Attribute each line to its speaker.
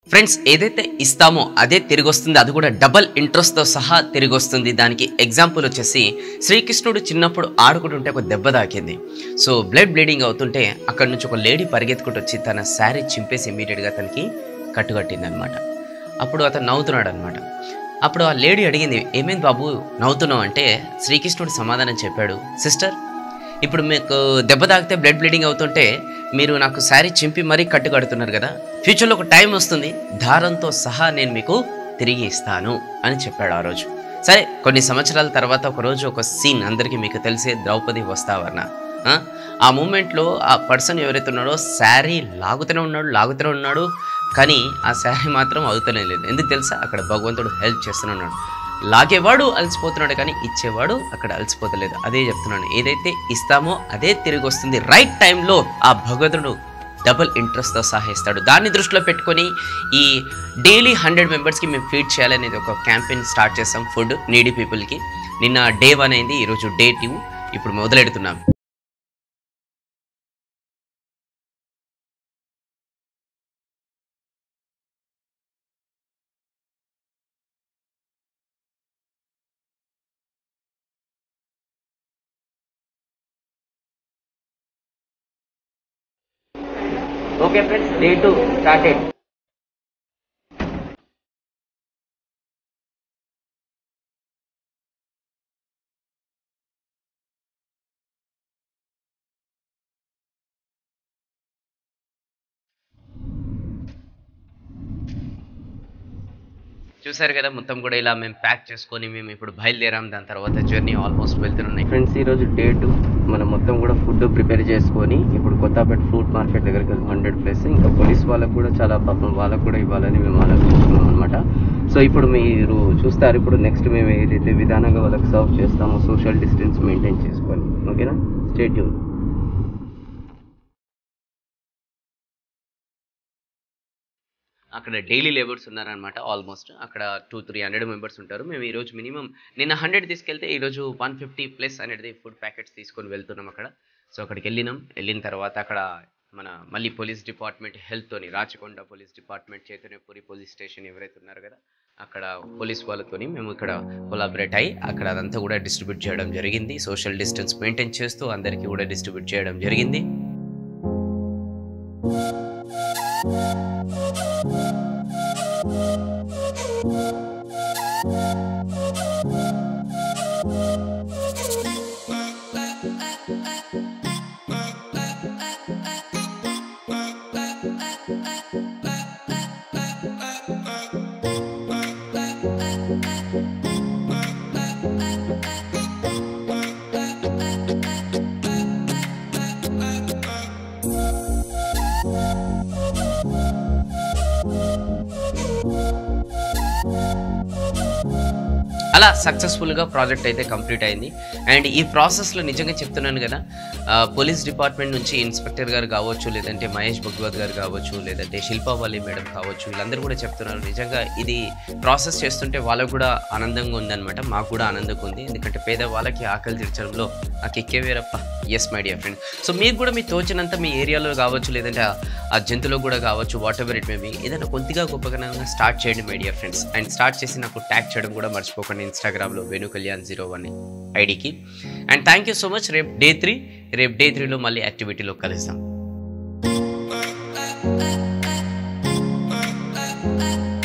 Speaker 1: Friends ఏదైతే ఇస్తామో అదే తిరిగి వస్తుంది అది కూడా డబల్ ఇంట్రెస్ట్తో సహా తిరిగి వస్తుంది దానికి ఎగ్జాంపుల్ వచ్చేసి శ్రీకృష్ణుడు చిన్నప్పుడు ఆడుకుంటుంటే ఒక దెబ్బ తాకింది సో బ్లడ్ బ్లీడింగ్ అవుతుంటే అక్కడ నుంచి ఒక లేడీ పరిగెత్తుకుంటూ వచ్చి తన శారీ చింపేసి ఇమీడియట్గా తనకి కట్టుకట్టింది అనమాట అప్పుడు అతను నవ్వుతున్నాడు అనమాట అప్పుడు ఆ లేడీ అడిగింది ఏమైంది బాబు నవ్వుతున్నావు అంటే శ్రీకృష్ణుడు సమాధానం చెప్పాడు సిస్టర్ ఇప్పుడు మీకు దెబ్బ తాకితే బ్లడ్ బ్లీడింగ్ అవుతుంటే మీరు నాకు శారీ చింపి మరీ కట్టు కడుతున్నారు కదా ఫ్యూచర్లో ఒక టైం వస్తుంది దారంతో సహా నేను మీకు తిరిగి ఇస్తాను అని చెప్పాడు ఆ రోజు సరే కొన్ని సంవత్సరాల తర్వాత ఒక రోజు ఒక సీన్ అందరికీ మీకు తెలిసే ద్రౌపది వస్తావర్ణ ఆ? ఆ మూమెంట్లో ఆ పర్సన్ ఎవరైతే ఉన్నాడో శారీ లాగుతూనే ఉన్నాడు లాగుతూనే ఉన్నాడు కానీ ఆ శారీ మాత్రం అవుతూనే లేదు ఎందుకు తెలుసా అక్కడ భగవంతుడు హెల్ప్ చేస్తూనే ఉన్నాడు లాగేవాడు అలసిపోతున్నాడు కానీ ఇచ్చేవాడు అక్కడ అలసిపోతలేదు అదే చెప్తున్నాను ఏదైతే ఇస్తామో అదే తిరిగి వస్తుంది రైట్ టైంలో ఆ భగవంతుడు డబుల్ ఇంట్రెస్ట్తో సహాయిస్తాడు దాన్ని దృష్టిలో పెట్టుకొని ఈ డైలీ హండ్రెడ్ మెంబర్స్కి మేము ఫీడ్ చేయాలనేది ఒక క్యాంపెయిన్ స్టార్ట్ చేస్తాం ఫుడ్ నీడీ పీపుల్కి నిన్న డే వన్ అయింది ఈరోజు డే టూ ఇప్పుడు మొదలెడుతున్నాం okay friends day two started చూసారు కదా మొత్తం కూడా ఇలా మేము ప్యాక్ చేసుకొని మేము ఇప్పుడు బయలుదేరాం దాని తర్వాత జర్నీ ఆల్మోస్ట్ వెళ్తున్నాయి ఫ్రెండ్స్ ఈరోజు డే టూ మనం మొత్తం కూడా ఫుడ్ ప్రిపేర్ చేసుకొని ఇప్పుడు కొత్తపేట ఫ్రూట్ మార్కెట్ దగ్గరికి వెళ్తాం హండ్రెడ్ ప్లేస్ ఇంకా పోలీస్ వాళ్ళకు కూడా చాలా పాపం వాళ్ళకు కూడా ఇవ్వాలని మేము ఆలోచించుకున్నాం అనమాట సో ఇప్పుడు మీరు చూస్తారు ఇప్పుడు నెక్స్ట్ మేము ఏదైతే విధానంగా వాళ్ళకి సర్వ్ చేస్తామో సోషల్ డిస్టెన్స్ మెయింటైన్ చేసుకొని ఓకేనా స్టేట్ అక్కడ డైలీ లేబర్స్ ఉన్నారనమాట ఆల్మోస్ట్ అక్కడ టూ త్రీ హండ్రెడ్ మెంబర్స్ ఉంటారు మేము ఈరోజు మినిమం నిన్న హండ్రెడ్ తీసుకెళ్తే ఈరోజు వన్ ఫిఫ్టీ ప్లస్ అనేది ఫుడ్ ప్యాకెట్స్ తీసుకొని వెళ్తున్నాం అక్కడ సో అక్కడికి వెళ్ళినాం వెళ్ళిన తర్వాత అక్కడ మన మళ్ళీ పోలీస్ డిపార్ట్మెంట్ హెల్త్తోని Rachakonda police department Chaitanyapuri police station ఎవరైతే ఉన్నారో కదా అక్కడ పోలీస్ వాళ్ళతోని మేము ఇక్కడ కొలాబరేట్ అయ్యి అక్కడ అదంతా కూడా డిస్ట్రిబ్యూట్ చేయడం జరిగింది సోషల్ డిస్టెన్స్ మెయింటైన్ చేస్తూ అందరికీ కూడా డిస్ట్రిబ్యూట్ చేయడం జరిగింది అలా సక్సెస్ఫుల్గా ప్రాజెక్ట్ అయితే కంప్లీట్ అయింది అండ్ ఈ ప్రాసెస్లో నిజంగా చెప్తున్నాను కదా ఆ, పోలీస్ డిపార్ట్మెంట్ నుంచి ఇన్స్పెక్టర్ గారు కావచ్చు లేదంటే మహేష్ భగవత్ గారు కావచ్చు లేదంటే శిల్పావళి మేడం కావచ్చు వీళ్ళందరూ కూడా చెప్తున్నారు నిజంగా ఇది ప్రాసెస్ చేస్తుంటే వాళ్ళకు కూడా ఆనందంగా ఉందన్నమాట మాకు కూడా ఆనందంగా ఉంది ఎందుకంటే పేద వాళ్ళకి ఆకలి తీర్చడంలో ఆ కిక్కే వేరప్ప yes my dear friend so మీకు కూడా మీ తోచినంత మీ ఏరియాలో కావచ్చు లేదంటే ఆ- ఆ జంతువులో కూడా కావచ్చు whatever it may be ఏదైనా కొద్దిగా గొప్పగా స్టార్ట్ చేయండి my dear friends and start చేసి నాకు ట్యాగ్ చేయడం కూడా మర్చిపోకండి ఇన్స్టాగ్రామ్లో వేణు కళ్యాణ్ జీరో వన్ ఐడికి and thank you so much రేపు డే త్రీ రేపు డే త్రీలో మళ్ళీ యాక్టివిటీలో కలుస్తాం